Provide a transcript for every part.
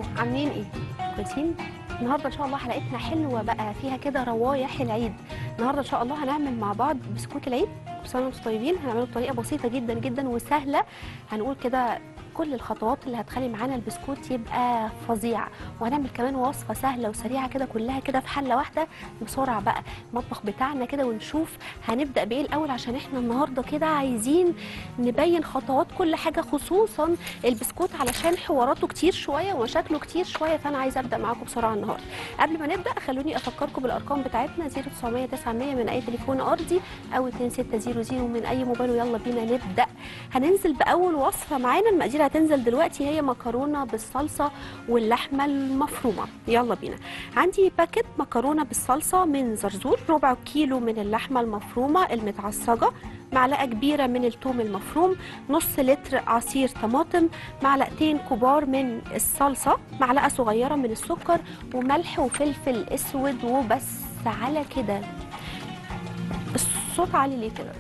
عاملين ايه كويسين النهارده ان شاء الله حلقتنا حلوه بقى فيها كده روايح العيد النهارده ان شاء الله هنعمل مع بعض بسكوت العيد كل سنه وانتم طيبين هنعمله بطريقه بسيطه جدا جدا وسهله هنقول كده كل الخطوات اللي هتخلي معانا البسكوت يبقى فظيع وهنعمل كمان وصفه سهله وسريعه كده كلها كده في حله واحده بسرعه بقى المطبخ بتاعنا كده ونشوف هنبدا بايه الاول عشان احنا النهارده كده عايزين نبين خطوات كل حاجه خصوصا البسكوت علشان حواراته كتير شويه ومشاكله كتير شويه فانا عايزه ابدا معاكم بسرعه النهارده قبل ما نبدا خلوني افكركم بالارقام بتاعتنا 0900 900 من اي تليفون ارضي او 2600 من اي موبايل ويلا بينا نبدا هننزل باول وصفه معانا المقادير هتنزل دلوقتي هي مكرونه بالصلصه واللحمه المفرومه يلا بينا عندي باكت مكرونه بالصلصه من زرزور ربع كيلو من اللحمه المفرومه المتعصجه معلقه كبيره من الثوم المفروم نص لتر عصير طماطم معلقتين كبار من الصلصه معلقه صغيره من السكر وملح وفلفل اسود وبس على كده الصوت عالي ليه كده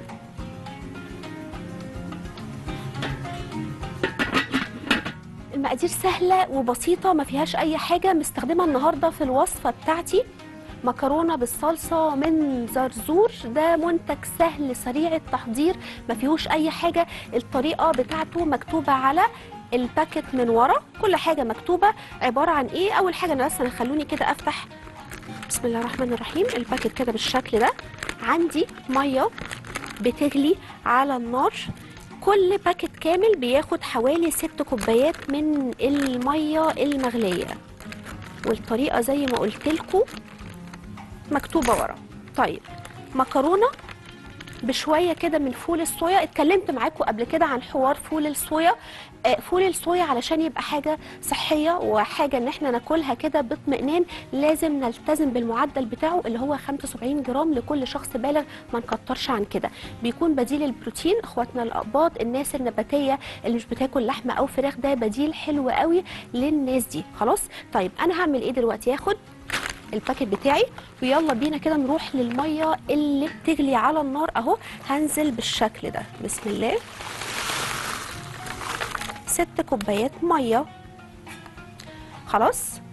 المقادير سهله وبسيطه ما فيهاش اي حاجه مستخدمه النهارده في الوصفه بتاعتي مكرونه بالصلصه من زرزور ده منتج سهل سريع التحضير ما فيهوش اي حاجه الطريقه بتاعته مكتوبه على الباكت من ورا كل حاجه مكتوبه عباره عن ايه اول حاجه انا بس أنا خلوني كده افتح بسم الله الرحمن الرحيم الباكت كده بالشكل ده عندي ميه بتغلي على النار كل باكت كامل بياخد حوالي ست كوبايات من الميه المغليه والطريقه زي ما قلت لكم مكتوبه ورا طيب مكرونه بشويه كده من فول الصويا اتكلمت معاكم قبل كده عن حوار فول الصويا آه، فول الصويا علشان يبقى حاجه صحيه وحاجه ان احنا ناكلها كده باطمئنان لازم نلتزم بالمعدل بتاعه اللي هو 75 جرام لكل شخص بالغ ما نكترش عن كده بيكون بديل البروتين اخواتنا الاقباط الناس النباتيه اللي مش بتاكل لحمه او فراخ ده بديل حلو قوي للناس دي خلاص طيب انا هعمل ايه دلوقتي هاخد الباكت بتاعي ويلا بينا كده نروح للميه اللي بتغلي على النار اهو هنزل بالشكل ده بسم الله ست كوبايات ميه خلاص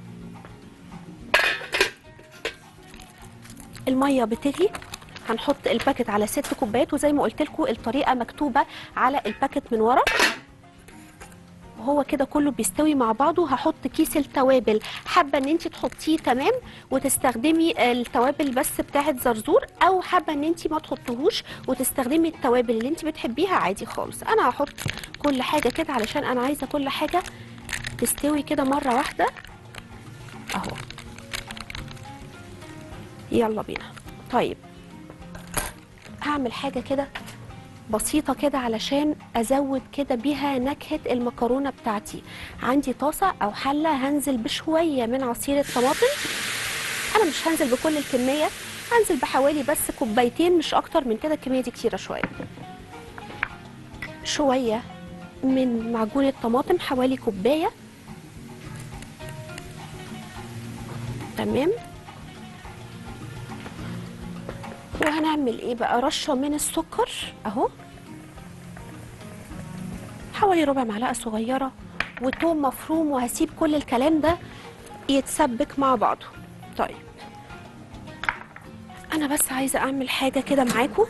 الميه بتغلي هنحط الباكت على ست كوبايات وزي ما قلت لكم الطريقه مكتوبه على الباكت من ورا وهو كده كله بيستوي مع بعضه هحط كيس التوابل حابه ان انت تحطيه تمام وتستخدمي التوابل بس بتاعه زرزور او حابه ان انت ما تحطهوش وتستخدمي التوابل اللي انت بتحبيها عادي خالص انا هحط كل حاجه كده علشان انا عايزه كل حاجه تستوي كده مره واحده اهو يلا بينا طيب هعمل حاجه كده بسيطة كده علشان أزود كده بيها نكهة المكرونة بتاعتي عندي طاسة أو حلة هنزل بشوية من عصير الطماطم أنا مش هنزل بكل الكمية هنزل بحوالي بس كوبايتين مش أكتر من كده الكمية دي كتيرة شوية شوية من معجون الطماطم حوالي كوباية تمام وهنعمل ايه بقى رشه من السكر اهو حوالي ربع معلقه صغيره وتوم مفروم وهسيب كل الكلام ده يتسبك مع بعضه طيب انا بس عايزه اعمل حاجه كده معاكم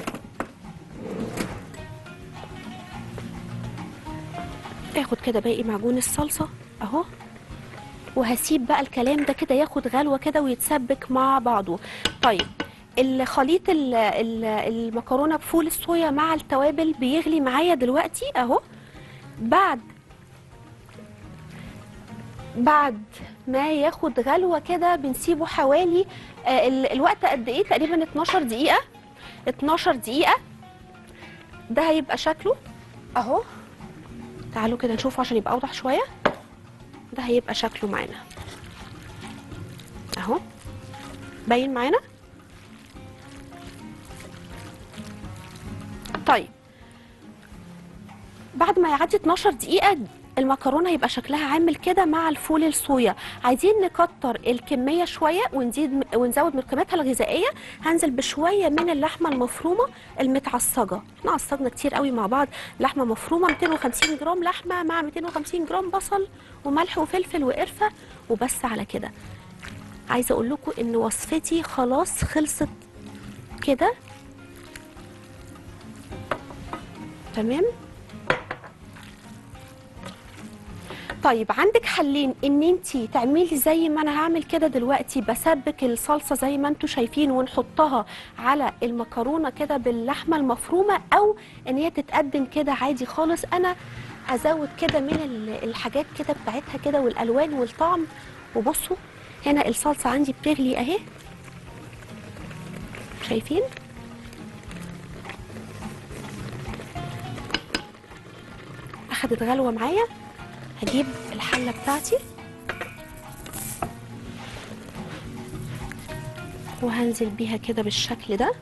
اخد كده باقي معجون الصلصه اهو وهسيب بقى الكلام ده كده ياخد غلوه كده ويتسبك مع بعضه طيب الخليط ال- ال- المكرونه بفول الصويا مع التوابل بيغلي معايا دلوقتي اهو بعد بعد ما ياخد غلوه كده بنسيبه حوالي آه، ال- الوقت قد ايه تقريبا 12 دقيقه 12 دقيقه ده هيبقى شكله اهو تعالوا كده نشوفه عشان يبقى اوضح شويه ده هيبقى شكله معانا اهو باين معانا طيب بعد ما يعدي 12 دقيقة المكرونه يبقى شكلها عامل كده مع الفول الصويا عايزين نكتر الكميه شويه ونزيد ونزود من قيمتها الغذائيه هنزل بشويه من اللحمه المفرومه المتعصجه احنا عصجنا كتير قوي مع بعض لحمه مفرومه 250 جرام لحمه مع 250 جرام بصل وملح وفلفل وقرفه وبس على كده عايزه اقول لكم ان وصفتي خلاص خلصت كده تمام طيب عندك حلين ان انت تعملي زي ما انا هعمل كده دلوقتي بسبك الصلصه زي ما انتم شايفين ونحطها على المكرونه كده باللحمه المفرومه او ان هي تتقدم كده عادي خالص انا ازود كده من ال- الحاجات كده بتاعتها كده والالوان والطعم وبصوا هنا الصلصه عندي بتغلي اهي شايفين اخدت غلوه معايا هجيب الحله بتاعتي وهنزل بيها كده بالشكل ده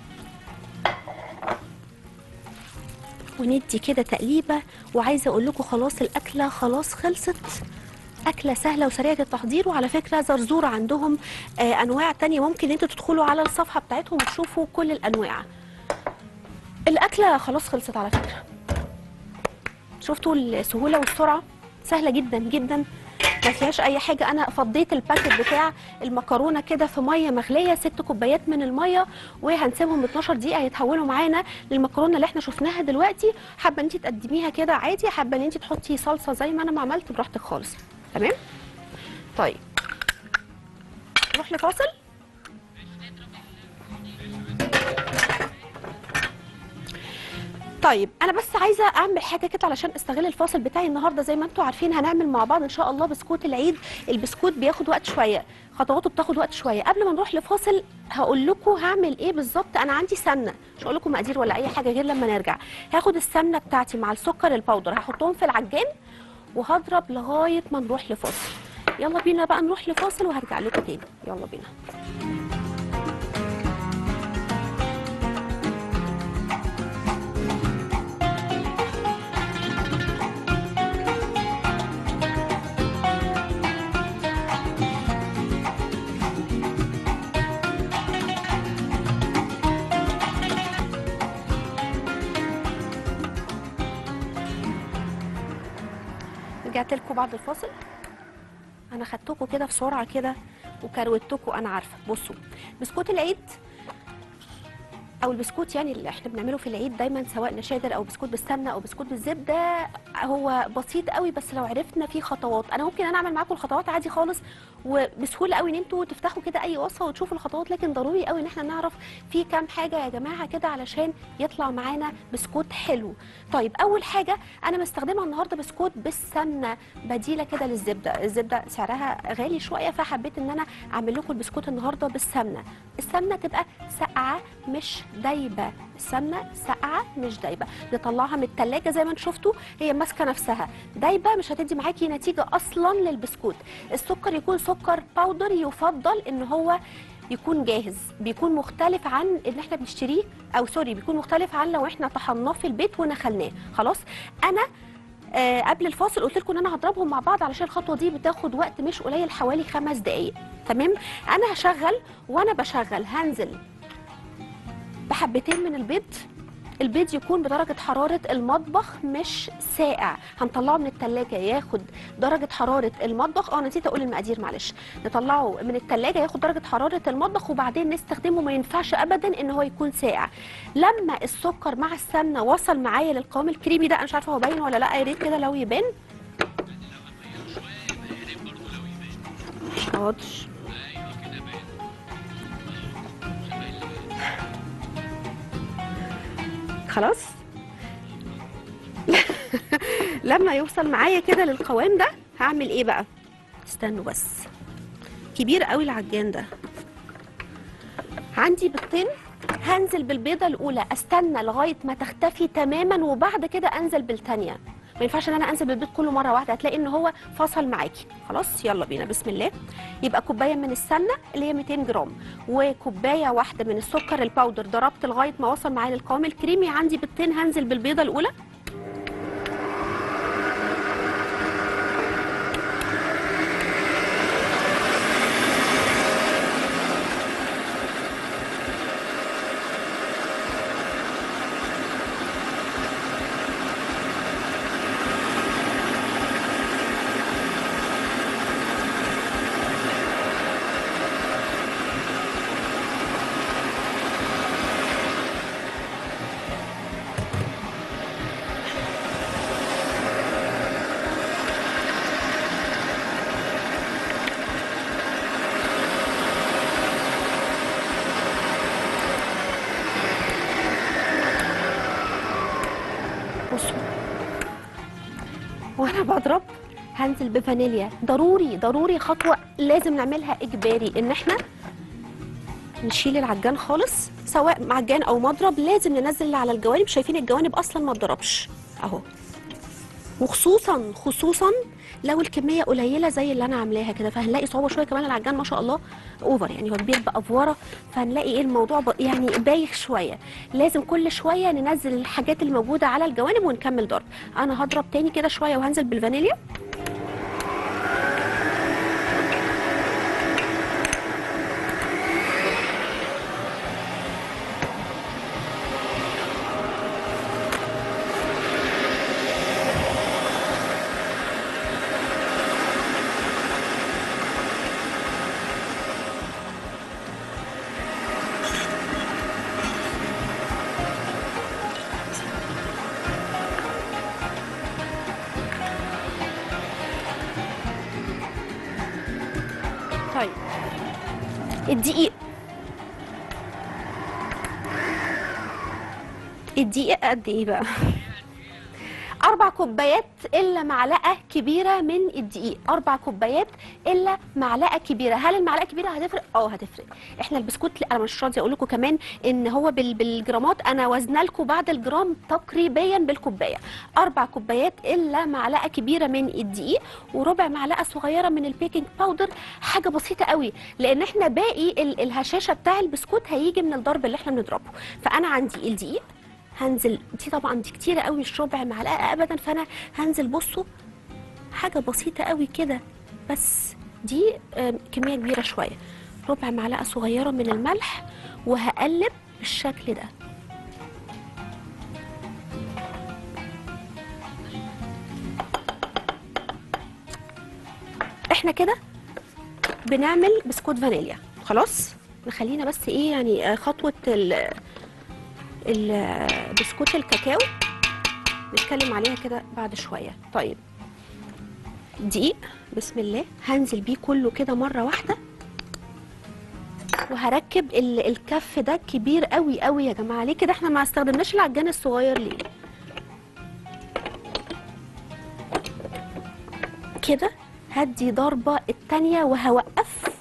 وندي كده تقليبه وعايزه اقول لكم خلاص الاكله خلاص خلصت اكله سهله وسريعه التحضير وعلى فكره زرزوره عندهم آه انواع تانية ممكن انتوا تدخلوا على الصفحه بتاعتهم وتشوفوا كل الانواع الاكله خلاص خلصت على فكره شفتوا السهوله والسرعه سهله جدا جدا ما فيهاش اي حاجه انا فضيت الباكت بتاع المكرونه كده في ميه مغليه ست كوبايات من الميه وهنسيبهم 12 دقيقه يتحولوا معانا للمكرونه اللي احنا شفناها دلوقتي حابه ان انت تقدميها كده عادي حابه ان انت تحطي صلصه زي ما انا ما عملت براحتك خالص تمام طيب نروح لفاصل طيب انا بس عايزه اعمل حاجه كده علشان استغل الفاصل بتاعي النهارده زي ما انتم عارفين هنعمل مع بعض ان شاء الله بسكوت العيد البسكوت بياخد وقت شويه خطواته بتاخد وقت شويه قبل ما نروح لفاصل هقول لكم هعمل ايه بالظبط انا عندي سمنه مش هقول لكم مقادير ولا اي حاجه غير لما نرجع هاخد السمنه بتاعتي مع السكر الباودر هحطهم في العجان وهضرب لغايه ما نروح لفاصل يلا بينا بقى نروح لفاصل وهرجع لكم تاني يلا بينا رجعت لكم بعد الفاصل انا خدتكم كده في سرعه كده وكروتكم انا عارفه بصوا بسكوت العيد او البسكوت يعني اللي احنا بنعمله في العيد دايما سواء نشادر او بسكوت بالسمنه او بسكوت بالزبده هو بسيط قوي بس لو عرفنا فيه خطوات انا ممكن انا اعمل معاكم الخطوات عادي خالص وبسهوله قوي ان انتوا تفتحوا كده اي وصفه وتشوفوا الخطوات لكن ضروري قوي ان احنا نعرف في كام حاجه يا جماعه كده علشان يطلع معانا بسكوت حلو طيب اول حاجه انا مستخدمه النهارده بسكوت بالسمنه بديله كده للزبده الزبده سعرها غالي شويه فحبيت ان انا اعمل لكم البسكوت النهارده بالسمنه السمنه تبقى ساقعه مش دايبه السمنه ساقعه مش دايبه نطلعها من التلاجة زي ما انتم شفتوا هي ماسكه نفسها دايبه مش هتدي معاكي نتيجه اصلا للبسكوت السكر يكون سكر باودر يفضل ان هو يكون جاهز بيكون مختلف عن اللي احنا بنشتريه او سوري بيكون مختلف عن لو احنا طحناه في البيت ونخلناه خلاص انا آه قبل الفاصل قلت لكم ان انا هضربهم مع بعض علشان الخطوه دي بتاخد وقت مش قليل حوالي خمس دقائق تمام انا هشغل وانا بشغل هنزل بحبتين من البيض البيض يكون بدرجة حرارة المطبخ مش ساقع هنطلعه من التلاجة ياخد درجة حرارة المطبخ اه نسيت اقول المقادير معلش نطلعه من التلاجة ياخد درجة حرارة المطبخ وبعدين نستخدمه ما ينفعش ابدا ان هو يكون ساقع لما السكر مع السمنة وصل معايا للقوام الكريمي ده انا مش عارفة هو باين ولا لا يا ريت كده لو يبان حاضر خلاص لما يوصل معايا كده للقوام ده هعمل ايه بقى استنوا بس كبير قوي العجان ده عندي بيضتين هنزل بالبيضه الاولى استنى لغايه ما تختفي تماما وبعد كده انزل بالتانيه ما ينفعش ان انا انزل بالبيض كله مره واحده هتلاقي ان هو فصل معاكي خلاص يلا بينا بسم الله يبقى كوبايه من السمنه اللي هي 200 جرام وكوبايه واحده من السكر الباودر ضربت لغايه ما وصل معايا للقوام الكريمي عندي بيضتين هنزل بالبيضه الاولى وانا بضرب هنزل بفانيليا ضروري ضروري خطوه لازم نعملها اجباري ان احنا نشيل العجان خالص سواء معجان او مضرب لازم ننزل اللي على الجوانب شايفين الجوانب اصلا ما اتضربش اهو وخصوصا خصوصا لو الكميه قليله زي اللي انا عاملاها كده فهنلاقي صعوبه شويه كمان العجان ما شاء الله اوفر يعني هو كبير بافوره فهنلاقي ايه الموضوع ب... يعني بايخ شويه لازم كل شويه ننزل الحاجات اللي موجوده على الجوانب ونكمل ضرب انا هضرب تاني كده شويه وهنزل بالفانيليا طيب الدقيق الدقيق قد ايه بقى اربع كوبايات الا معلقه كبيره من الدقيق اربع كوبايات الا معلقه كبيره هل المعلقه كبيره هتفرق اه هتفرق احنا البسكوت لا انا مش راضيه اقول لكم كمان ان هو بال- بالجرامات انا وزنه لكم بعد الجرام تقريبا بالكوبايه اربع كوبايات الا معلقه كبيره من الدقيق وربع معلقه صغيره من البيكنج باودر حاجه بسيطه قوي لان احنا باقي ال- الهشاشه بتاع البسكوت هيجي من الضرب اللي احنا بنضربه فانا عندي الدقيق هنزل دي طبعا دي كتيره قوي مش ربع معلقه ابدا فانا هنزل بصوا حاجه بسيطه قوي كده بس دي آم، كميه كبيره شويه ربع معلقه صغيره من الملح وهقلب بالشكل ده احنا كده بنعمل بسكوت فانيليا خلاص نخلينا بس ايه يعني آه، خطوه ال ال- بسكوت الكاكاو نتكلم عليها كده بعد شويه طيب دقيق بسم الله هنزل بيه كله كده مره واحده وهركب ال- الكف ده كبير قوي قوي يا جماعه ليه كده احنا ما استخدمناش العجان الصغير ليه كده هدي ضربه التانيه وهوقف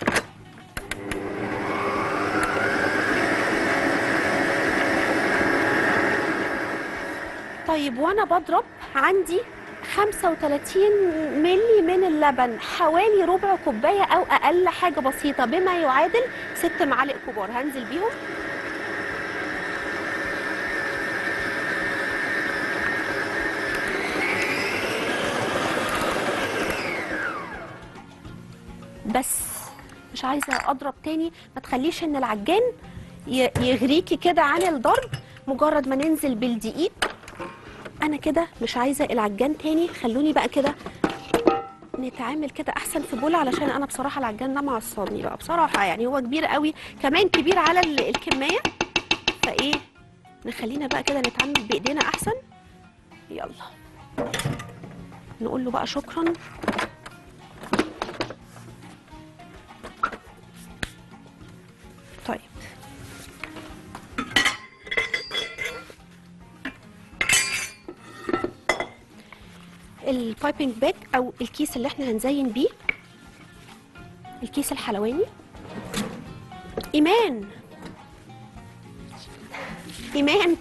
طيب وانا بضرب عندي 35 ملي من اللبن حوالي ربع كوبايه او اقل حاجه بسيطه بما يعادل ست معالق كبار هنزل بيهم بس مش عايزه اضرب تاني ما تخليش ان العجان ي- يغريكي كده عن الضرب مجرد ما ننزل بالدقيق انا كده مش عايزه العجان تاني خلوني بقى كده نتعامل كده احسن في بول علشان انا بصراحه العجان ده معصبني بقى بصراحه يعني هو كبير قوي كمان كبير على ال- الكميه فايه نخلينا بقى كده نتعامل بايدينا احسن يلا نقول له بقى شكرا طيب البايبنج باج او الكيس اللي احنا هنزين بيه الكيس الحلواني ايمان ايمان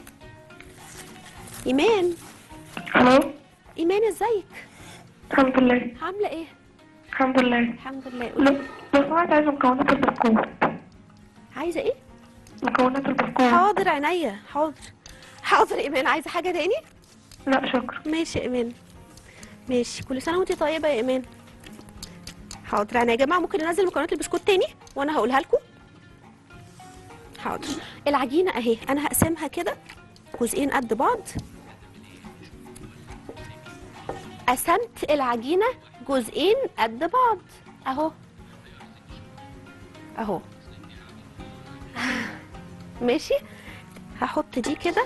ايمان الو ايمان ازيك الحمد لله عامله ايه الحمد لله الحمد لله لو قولي لو سمحت عايزه مكونات البسكوت عايزه ايه مكونات البسكوت حاضر عينيا حاضر حاضر ايمان عايزه حاجه تاني لا شكرا ماشي يا ايمان ماشي كل سنه وانت طيبه يا ايمان حاضر يعني يا جماعه ممكن ننزل مكونات البسكوت تاني وانا هقولها لكم حاضر العجينه اهي انا هقسمها كده جزئين قد بعض قسمت العجينه جزئين قد بعض اهو اهو ماشي هحط دي كده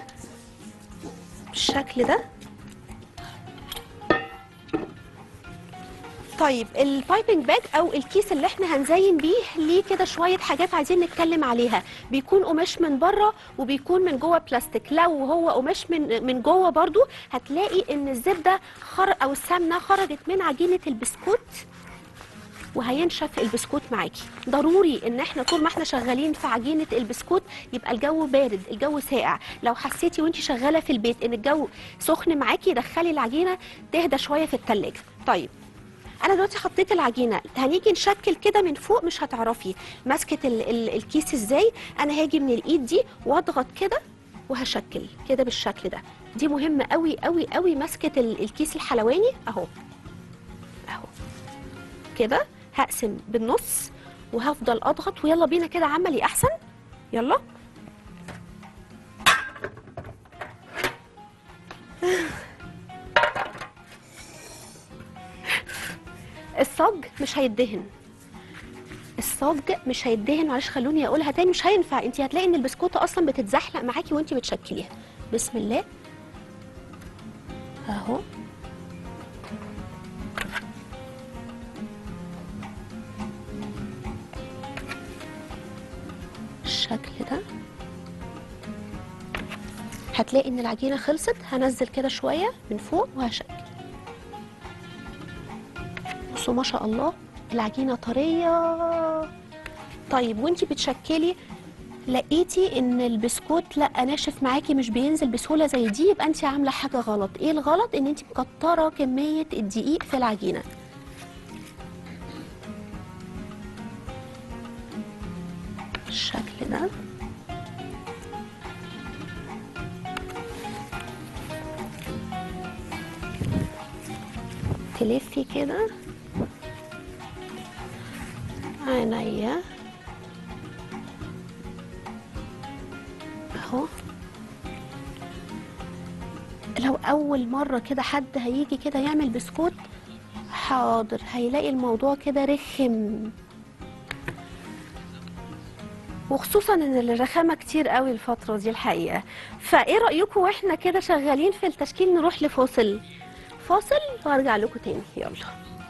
بالشكل ده طيب البايبنج باج او الكيس اللي احنا هنزين بيه ليه كده شويه حاجات عايزين نتكلم عليها بيكون قماش من بره وبيكون من جوه بلاستيك لو هو قماش من من جوه برضو هتلاقي ان الزبده خر او السمنه خرجت من عجينه البسكوت وهينشف البسكوت معاكي ضروري ان احنا طول ما احنا شغالين في عجينه البسكوت يبقى الجو بارد الجو ساقع لو حسيتي وانت شغاله في البيت ان الجو سخن معاكي دخلي العجينه تهدى شويه في التلاجة طيب انا دلوقتي حطيت العجينه هنيجي نشكل كده من فوق مش هتعرفي ماسكه ال- ال- الكيس ازاي انا هاجي من الايد دي واضغط كده وهشكل كده بالشكل ده دي مهمه قوي قوي قوي ماسكه ال- الكيس الحلواني اهو اهو كده هقسم بالنص وهفضل اضغط ويلا بينا كده عملي احسن يلا الصاج مش هيدهن الصاج مش هيدهن معلش خلوني اقولها تاني مش هينفع انت هتلاقي ان البسكوته اصلا بتتزحلق معاكي وانت بتشكليها بسم الله اهو الشكل ده هتلاقي ان العجينه خلصت هنزل كده شويه من فوق وهشكل بصوا ما شاء الله العجينه طريه طيب وانتي بتشكلي لقيتي ان البسكوت لا ناشف معاكي مش بينزل بسهوله زي دي يبقى انت عامله حاجه غلط ايه الغلط ان انت مكتره كميه الدقيق في العجينه بالشكل ده تلفي كده عينيا اهو لو اول مره كده حد هيجي كده يعمل بسكوت حاضر هيلاقي الموضوع كده رخم وخصوصا ان الرخامه كتير قوي الفتره دي الحقيقه فايه رايكم واحنا كده شغالين في التشكيل نروح لفاصل فاصل وارجع لكم تاني يلا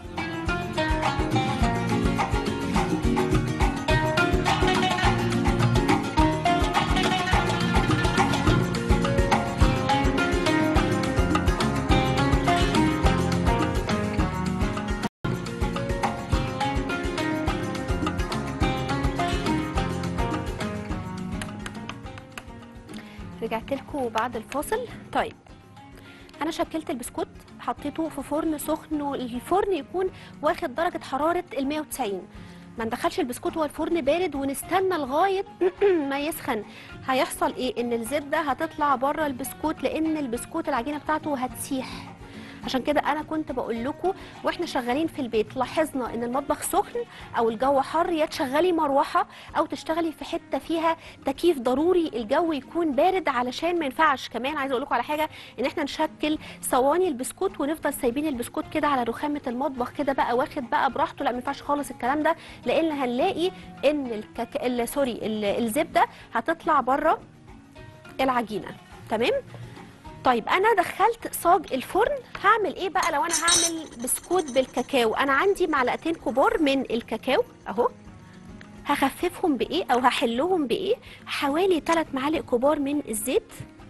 رجعت لكم بعد الفاصل طيب انا شكلت البسكوت حطيته في فرن سخن والفرن يكون واخد درجه حراره ال 190 ما ندخلش البسكوت وهو الفرن بارد ونستنى لغايه ما يسخن هيحصل ايه ان الزبده هتطلع بره البسكوت لان البسكوت العجينه بتاعته هتسيح عشان كده انا كنت بقول لكم واحنا شغالين في البيت لاحظنا ان المطبخ سخن او الجو حر يا تشغلي مروحه او تشتغلي في حته فيها تكييف ضروري الجو يكون بارد علشان ما ينفعش كمان عايزه اقول لكم على حاجه ان احنا نشكل صواني البسكوت ونفضل سايبين البسكوت كده على رخامه المطبخ كده بقى واخد بقى براحته لا ما ينفعش خالص الكلام ده لان هنلاقي ان الكك... ال- سوري ال- الزبده هتطلع بره العجينه تمام طيب انا دخلت صاج الفرن هعمل ايه بقى لو انا هعمل بسكوت بالكاكاو انا عندي معلقتين كبار من الكاكاو اهو هخففهم بايه او هحلهم بايه حوالي 3 معالق كبار من الزيت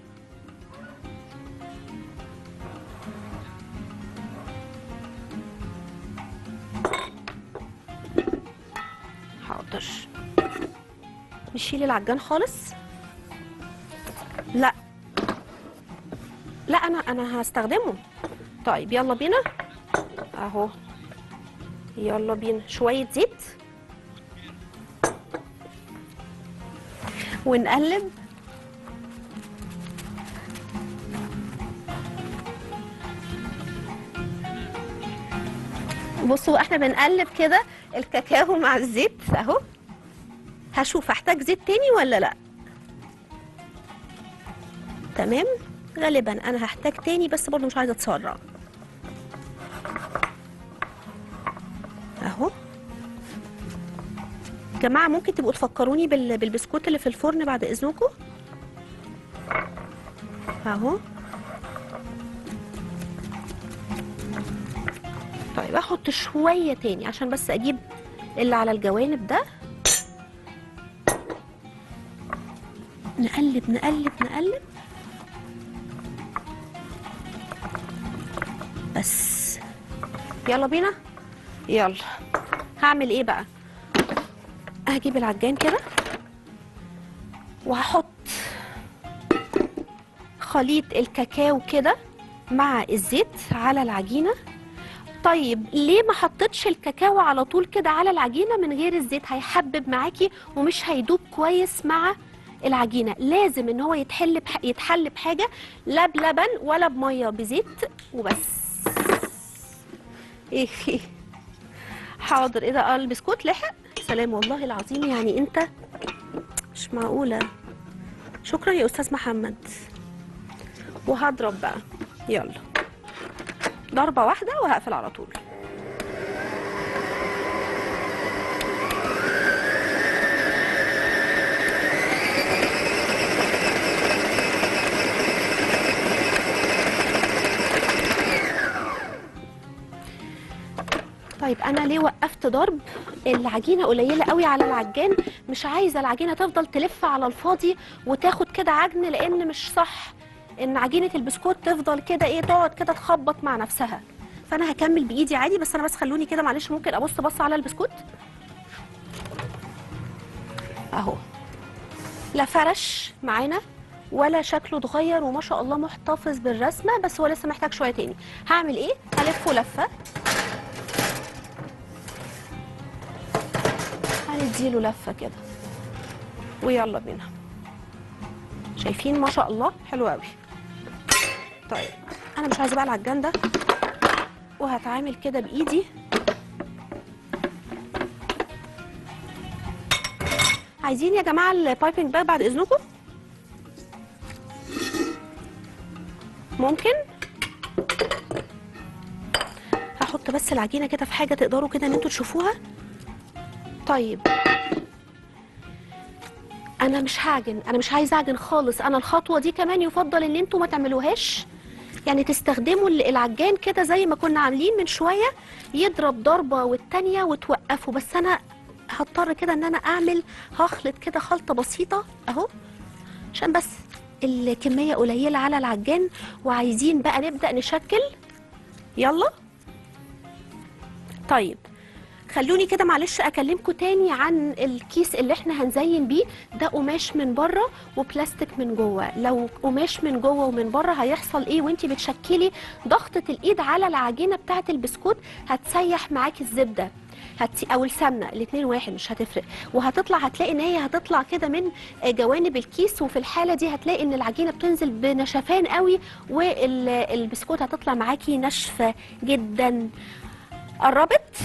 حاضر نشيل العجان خالص لا لا انا انا هستخدمه طيب يلا بينا اهو يلا بينا شويه زيت ونقلب بصوا احنا بنقلب كده الكاكاو مع الزيت اهو هشوف احتاج زيت تاني ولا لا تمام غالبا انا هحتاج تاني بس برضو مش عايزه اتسرع اهو جماعه ممكن تبقوا تفكروني بال- بالبسكوت اللي في الفرن بعد اذنكم اهو طيب احط شويه تاني عشان بس اجيب اللي على الجوانب ده نقلب نقلب نقلب بس يلا بينا يلا هعمل ايه بقى هجيب العجان كده وهحط خليط الكاكاو كده مع الزيت على العجينه طيب ليه ما حطيتش الكاكاو على طول كده على العجينه من غير الزيت هيحبب معاكي ومش هيدوب كويس مع العجينه لازم ان هو يتحل بح... يتحل بحاجه لا بلبن ولا بميه بزيت وبس ايه في حاضر ايه ده آه، البسكوت لحق سلام والله العظيم يعني انت مش معقوله شكرا يا استاذ محمد وهضرب بقى يلا ضربه واحده وهقفل على طول طيب انا ليه وقفت ضرب العجينه قليله قوي على العجان مش عايزه العجينه تفضل تلف على الفاضي وتاخد كده عجن لان مش صح ان عجينه البسكوت تفضل كده ايه تقعد كده تخبط مع نفسها فانا هكمل بايدي عادي بس انا بس خلوني كده معلش ممكن ابص بص على البسكوت اهو لا فرش معانا ولا شكله اتغير وما شاء الله محتفظ بالرسمه بس هو لسه محتاج شويه تاني هعمل ايه هلفه لفه هنديله لفه كده ويلا بينا شايفين ما شاء الله حلو قوي طيب انا مش عايزه بقى العجان ده وهتعامل كده بايدي عايزين يا جماعه البايبنج باك بعد اذنكم ممكن هحط بس العجينه كده في حاجه تقدروا كده ان انتوا تشوفوها طيب انا مش هعجن انا مش عايزه اعجن خالص انا الخطوه دي كمان يفضل ان انتوا ما تعملوهاش يعني تستخدموا ال- العجان كده زي ما كنا عاملين من شويه يضرب ضربه والتانيه وتوقفوا بس انا هضطر كده ان انا اعمل هخلط كده خلطه بسيطه اهو عشان بس الكميه قليله على العجان وعايزين بقى نبدا نشكل يلا طيب خلوني كده معلش اكلمكم تاني عن الكيس اللي احنا هنزين بيه ده قماش من بره وبلاستيك من جوه لو قماش من جوه ومن بره هيحصل ايه وانتي بتشكلي ضغطه الايد على العجينه بتاعه البسكوت هتسيح معاكي الزبده هتسي او السمنه الاثنين واحد مش هتفرق وهتطلع هتلاقي ان هي هتطلع كده من جوانب الكيس وفي الحاله دي هتلاقي ان العجينه بتنزل بنشفان قوي والبسكوت هتطلع معاكي ناشفه جدا قربت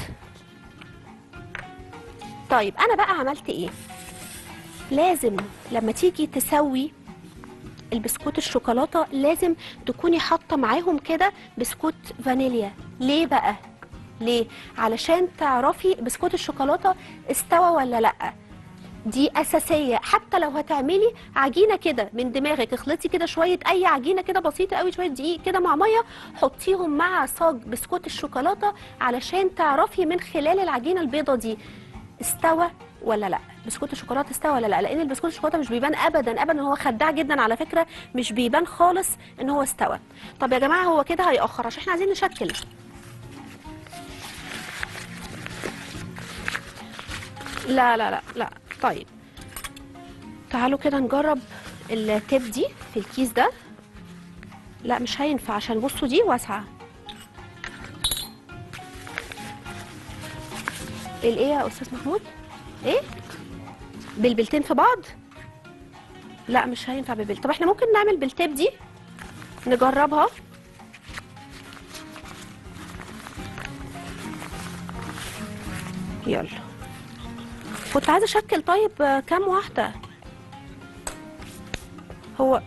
طيب انا بقى عملت ايه لازم لما تيجي تسوي البسكوت الشوكولاته لازم تكوني حاطه معاهم كده بسكوت فانيليا ليه بقى ليه علشان تعرفي بسكوت الشوكولاته استوى ولا لا دي اساسيه حتى لو هتعملي عجينه كده من دماغك اخلطي كده شويه اي عجينه كده بسيطه قوي شويه دقيق كده مع ميه حطيهم مع صاج بسكوت الشوكولاته علشان تعرفي من خلال العجينه البيضه دي استوى ولا لا بسكوت الشوكولاته استوى ولا لا لان البسكوت الشوكولاته مش بيبان ابدا ابدا هو خداع جدا على فكره مش بيبان خالص ان هو استوى طب يا جماعه هو كده هيأخر عشان احنا عايزين نشكل لا لا لا لا طيب تعالوا كده نجرب التيب دي في الكيس ده لا مش هينفع عشان بصوا دي واسعه الايه يا استاذ محمود ايه بلبلتين في بعض لا مش هينفع ببل طب احنا ممكن نعمل بالتيب دي نجربها يلا كنت عايزه اشكل طيب آه، كام واحده هو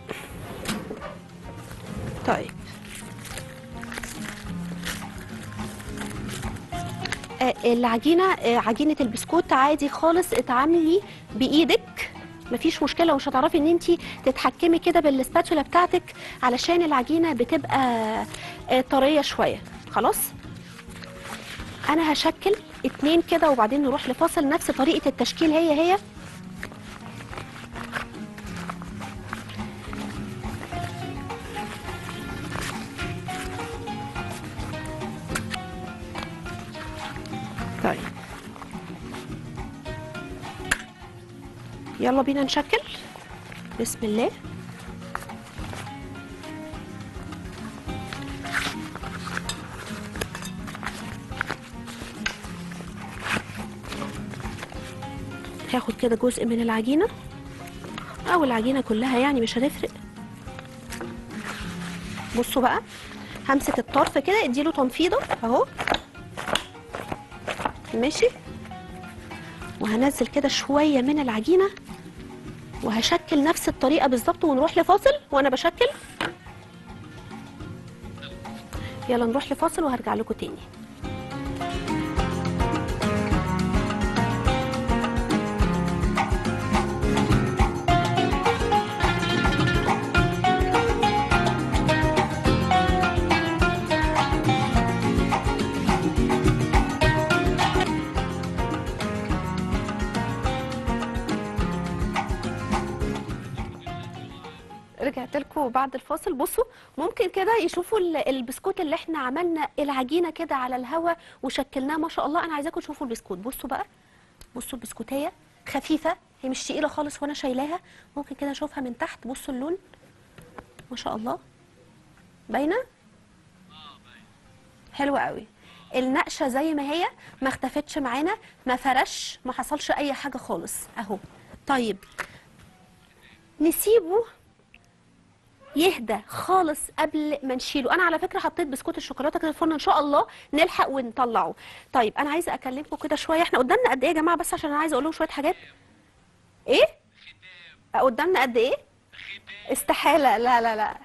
طيب آه، العجينه آه، عجينه البسكوت عادي خالص اتعاملي بايدك مفيش مشكله ومش هتعرفي ان انت تتحكمي كده بالسباتولا بتاعتك علشان العجينه بتبقى آه، طريه شويه خلاص انا هشكل اتنين كده وبعدين نروح لفاصل نفس طريقه التشكيل هي هي طيب يلا بينا نشكل بسم الله هاخد كده جزء من العجينة أو العجينة كلها يعني مش هتفرق بصوا بقى همسك الطرف كده اديله تنفيضة اهو ماشي وهنزل كده شوية من العجينة وهشكل نفس الطريقة بالظبط ونروح لفاصل وانا بشكل يلا نروح لفاصل وهرجع لكم تاني رجعت لكم بعد الفاصل بصوا ممكن كده يشوفوا ال- البسكوت اللي احنا عملنا العجينه كده على الهوا وشكلناه ما شاء الله انا عايزاكم تشوفوا البسكوت بصوا بقى بصوا البسكوتيه خفيفه هي مش تقيله خالص وانا شايلاها ممكن كده اشوفها من تحت بصوا اللون ما شاء الله باينه حلوه قوي النقشه زي ما هي ما اختفتش معانا ما فرش ما حصلش اي حاجه خالص اهو طيب نسيبه يهدى خالص قبل ما نشيله انا على فكره حطيت بسكوت الشوكولاته كده في الفرن ان شاء الله نلحق ونطلعه طيب انا عايزه اكلمكم كده شويه احنا قدامنا قد ايه يا جماعه بس عشان انا عايزه اقول لهم شويه حاجات ايه قدامنا قد ايه استحاله لا لا لا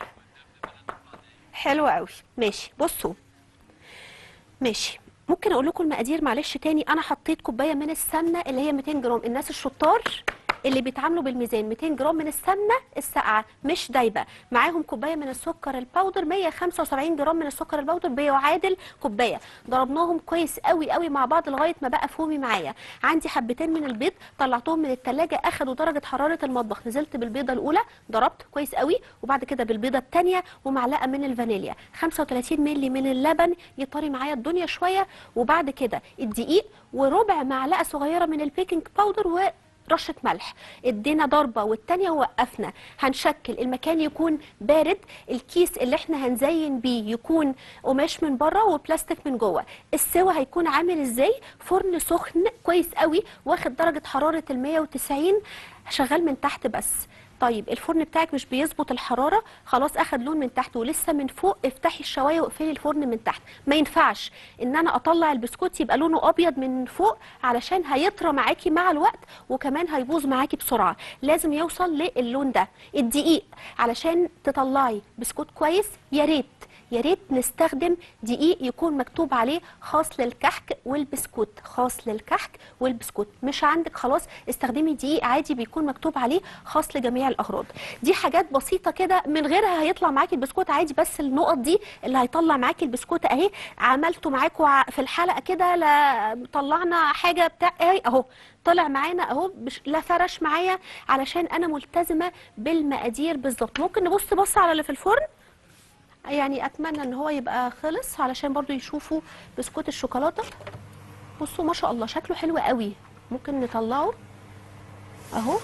حلو قوي ماشي بصوا ماشي ممكن اقول لكم المقادير معلش تاني انا حطيت كوبايه من السمنه اللي هي 200 جرام الناس الشطار اللي بيتعاملوا بالميزان 200 جرام من السمنه الساقعه مش دايبه معاهم كوبايه من السكر الباودر 175 جرام من السكر الباودر بيعادل كوبايه ضربناهم كويس قوي قوي مع بعض لغايه ما بقى فومي معايا عندي حبتين من البيض طلعتهم من التلاجة اخدوا درجه حراره المطبخ نزلت بالبيضه الاولى ضربت كويس قوي وبعد كده بالبيضه الثانيه ومعلقه من الفانيليا 35 مللي من اللبن يطري معايا الدنيا شويه وبعد كده الدقيق وربع معلقه صغيره من البيكنج باودر و رشه ملح ادينا ضربه والتانيه ووقفنا هنشكل المكان يكون بارد الكيس اللي احنا هنزين بيه يكون قماش من بره وبلاستيك من جوه السوا هيكون عامل ازاي فرن سخن كويس قوي واخد درجه حراره ال 190 شغال من تحت بس طيب الفرن بتاعك مش بيظبط الحراره خلاص اخد لون من تحت ولسه من فوق افتحي الشوايه واقفلي الفرن من تحت ما ينفعش ان انا اطلع البسكوت يبقى لونه ابيض من فوق علشان هيطرى معاكي مع الوقت وكمان هيبوظ معاكي بسرعه لازم يوصل للون ده الدقيق علشان تطلعي بسكوت كويس يا ريت يا ريت نستخدم دقيق يكون مكتوب عليه خاص للكحك والبسكوت خاص للكحك والبسكوت مش عندك خلاص استخدمي دقيق عادي بيكون مكتوب عليه خاص لجميع الاغراض دي حاجات بسيطه كده من غيرها هيطلع معاكي البسكوت عادي بس النقط دي اللي هيطلع معاكي البسكوت اهي عملته معاكم ع- في الحلقه كده لا طلعنا حاجه بتاع اهي اهو طلع معانا اهو بش- لا فرش معايا علشان انا ملتزمه بالمقادير بالظبط ممكن نبص بص على اللي في الفرن يعني اتمنى ان هو يبقى خلص علشان برضو يشوفوا بسكوت الشوكولاته بصوا ما شاء الله شكله حلو قوي ممكن نطلعه اهو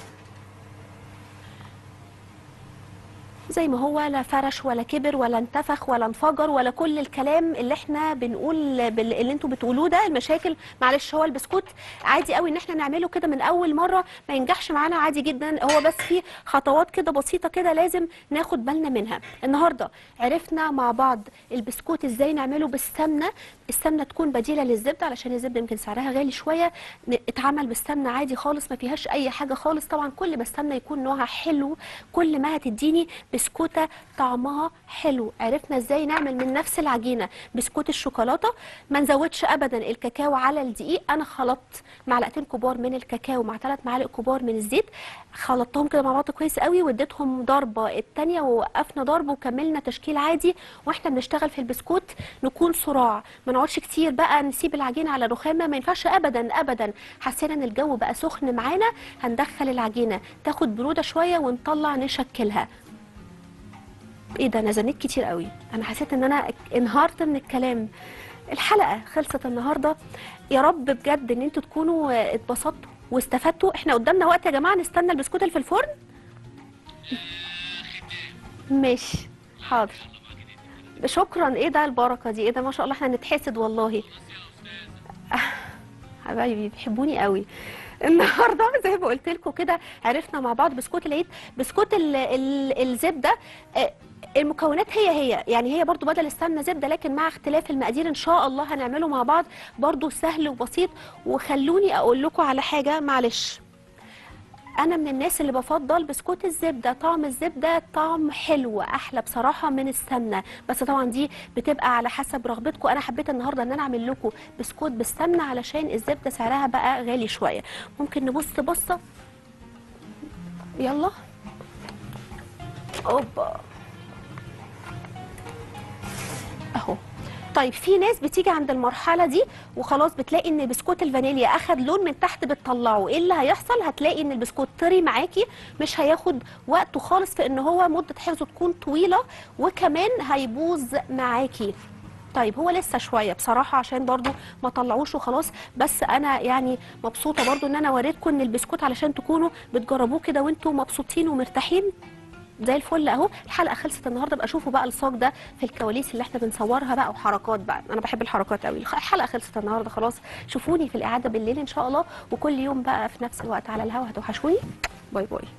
زي ما هو لا فرش ولا كبر ولا انتفخ ولا انفجر ولا كل الكلام اللي احنا بنقول بال- اللي انتوا بتقولوه ده المشاكل معلش هو البسكوت عادي قوي ان احنا نعمله كده من اول مره ما ينجحش معانا عادي جدا هو بس في خطوات كده بسيطه كده لازم ناخد بالنا منها النهارده عرفنا مع بعض البسكوت ازاي نعمله بالسمنه السمنه تكون بديله للزبده علشان الزبده يمكن سعرها غالي شويه ن- اتعمل بالسمنه عادي خالص ما فيهاش اي حاجه خالص طبعا كل ما السمنه يكون نوعها حلو كل ما هتديني بسكوته طعمها حلو عرفنا ازاي نعمل من نفس العجينه بسكوت الشوكولاته ما نزودش ابدا الكاكاو على الدقيق انا خلطت معلقتين كبار من الكاكاو مع ثلاث معالق كبار من الزيت خلطتهم كده مع بعض كويس قوي واديتهم ضربه التانيه ووقفنا ضرب وكملنا تشكيل عادي واحنا بنشتغل في البسكوت نكون صراع ما نقعدش كتير بقى نسيب العجينه على رخامه ما ينفعش ابدا ابدا حسينا ان الجو بقى سخن معانا هندخل العجينه تاخد بروده شويه ونطلع نشكلها ايه ده انا زنيت كتير قوي انا حسيت ان انا انهارت من الكلام الحلقه خلصت النهارده يا رب بجد ان انتوا تكونوا آه، اتبسطتوا واستفدتوا احنا قدامنا وقت يا جماعه نستنى البسكوت اللي في الفرن ماشي حاضر شكرا ايه ده البركه دي ايه ده ما شاء الله احنا نتحسد والله حبايبي بيحبوني قوي النهارده زي ما قلت لكم كده عرفنا مع بعض بسكوت العيد بسكوت ال ال الزبده آه، المكونات هي هي يعني هي برضو بدل السمنه زبده لكن مع اختلاف المقادير ان شاء الله هنعمله مع بعض برضو سهل وبسيط وخلوني اقول لكم على حاجه معلش انا من الناس اللي بفضل بسكوت الزبده طعم الزبده طعم حلو احلى بصراحه من السمنه بس طبعا دي بتبقى على حسب رغبتكم انا حبيت النهارده ان انا اعمل لكم بسكوت بالسمنه علشان الزبده سعرها بقى غالي شويه ممكن نبص بصه يلا اوبا اهو طيب في ناس بتيجي عند المرحله دي وخلاص بتلاقي ان بسكوت الفانيليا اخد لون من تحت بتطلعه ايه اللي هيحصل هتلاقي ان البسكوت طري معاكي مش هياخد وقته خالص في ان هو مده حفظه تكون طويله وكمان هيبوظ معاكي طيب هو لسه شويه بصراحه عشان برضو ما طلعوش وخلاص بس انا يعني مبسوطه برضو ان انا وريتكم ان البسكوت علشان تكونوا بتجربوه كده وانتوا مبسوطين ومرتاحين زي الفل اهو الحلقه خلصت النهارده بقى شوفوا بقى الصاج ده في الكواليس اللي احنا بنصورها بقى وحركات بقى انا بحب الحركات قوي الحلقه خلصت النهارده خلاص شوفوني في الاعاده بالليل ان شاء الله وكل يوم بقى في نفس الوقت على الهوا هتوحشوني باي باي